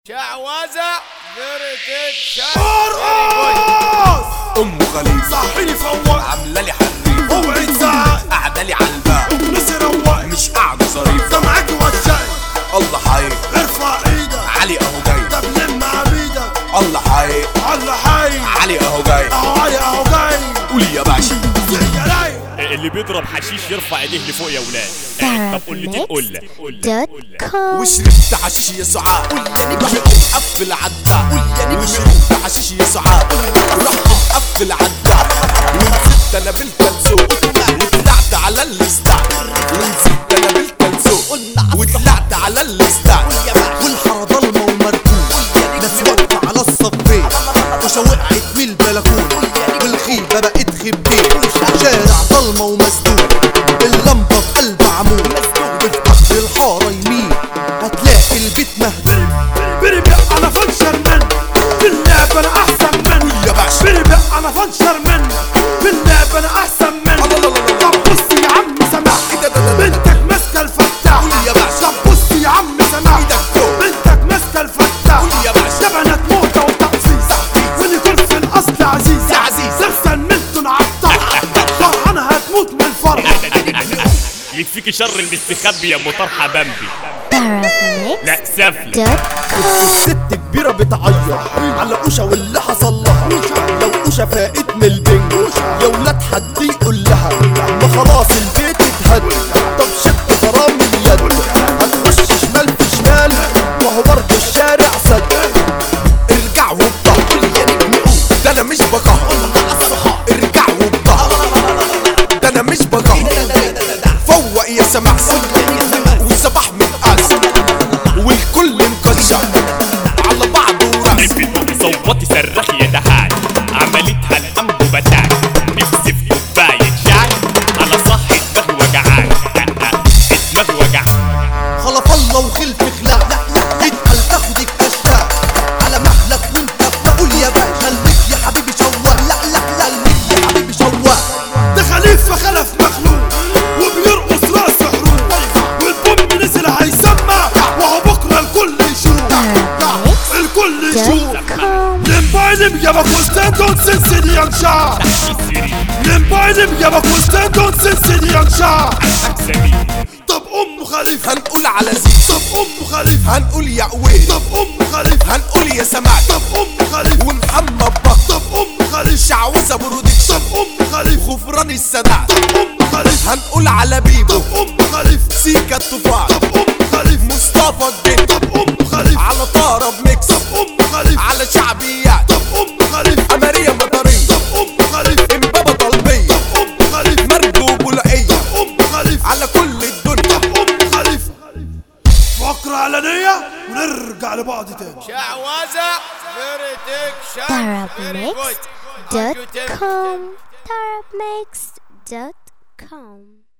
شعوذة فرتك ارقص ام خليفه صحيني فوق عامله لي حريف اوعي تزعق قاعده لي على الباب نسي روق مش قاعده ظريفه ده معاك وشاي الله حي ارفع ايدك علي اهو جاي طب لم عبيدك الله حي الله حي علي اهو جاي اهو علي اهو جاي قول يا باشا يا رايق اللي بيضرب حشيش يرفع ايديه لفوق يا ولاد طب قول لي قول لك دوت كوم وشربت حشيش يا سعاد راح مقفل عالدار وشربت حشيش يا سعاد راح مقفل عالدار ونزلت انا بالكلسون وطلعت على الاستاد ونزلت انا بالكلسون وطلعت على الاستاد والحاره ضلمه ومركون ناس واقفه على الصفين وشا وقعت من البلكون والخيبه بقت خيبتين شارع ضلمه ومسدود اللمبه في قلب عمود وفي قصر الحاره يمين هتلاقي البيت مهدود بربع انا فنشر من باللعب انا احسن من يا باشا. بربع انا فنشر من باللعب انا احسن من الله الله الله الله. طب بص يا عم سماح إيه ده ده ده ده. بنتك ماسكه الفتاح قول يا باشا. طب بص يا عم سماح إيدك فوق. بنتك ماسكه الفتاح قول يا باشا. ده بنات موته وتقصيص واللي في الاصل عزيز يا عزيز. احسن منتن عطار طبعا هتموت من الفرح يكفيك شر المستخبي يا ام طرحه بامبي بارابليكس لا سفلي دوت كوم ست كبيرة بتعيط على قوشة واللي حصل لها لو قوشة فاقت من البنج يا ولاد حد يقول لها ما خلاص البيت اتهد طب شد فرام اليد هتخش شمال في شمال وهو برضه الشارع سد ارجع وبطل ده انا مش بقهر ارجع وبطل ده انا مش بقهر فوق يا سماح والصباح متقاس والكل مكشر على بعضه وراس صوتي صرخ يا دهان عملتها الامر بتاعك نفسي في كوبايه شاي انا صاحي دماغي وجعان دماغي وجعان خلف الله وخلف خلاق يتقل تاخد الكشاف على مهلك وانت قول يا باشا خليك يا حبيبي شواق لا لا لا خليك يا حبيبي شواق ده خليفة خلف مخلوق وبيرقص راس حروق والبوم نزل هيسمع وهو بكرة الكل يشوف الكل يشوف دوت كوم لمبايلم يا باكوستان سيسيليان شا سيري لمبايلم يا باكوستان سيسيليان شا سمير طب ام خليفة هنقول على زيد طب ام خليفة هنقول يا قويل طب ام خليفة هنقول يا سماح طب ام خليفة ومحمد بكر طب ام خليفة شعوذة برودكشن طب ام خليفة غفران السنة طب ام خليفة هنقول على بيبو طب ام خليفة سيكا التفاح طب ام خليفة مصطفى الجن طب ام خليفة على طرب ميكس طب ام خليفة على شعبيات طب ام خليفة أمارية مطرية طب ام خليفة إمبابة طلبية ام خليفة مرجو بلقية ام خليفة على كل الدنيا طب ام خليفة فقرة علنية ونرجع لبعض تاني شعوذة فرتك بارابليكس دوت كوم بارابليكس دوت كوم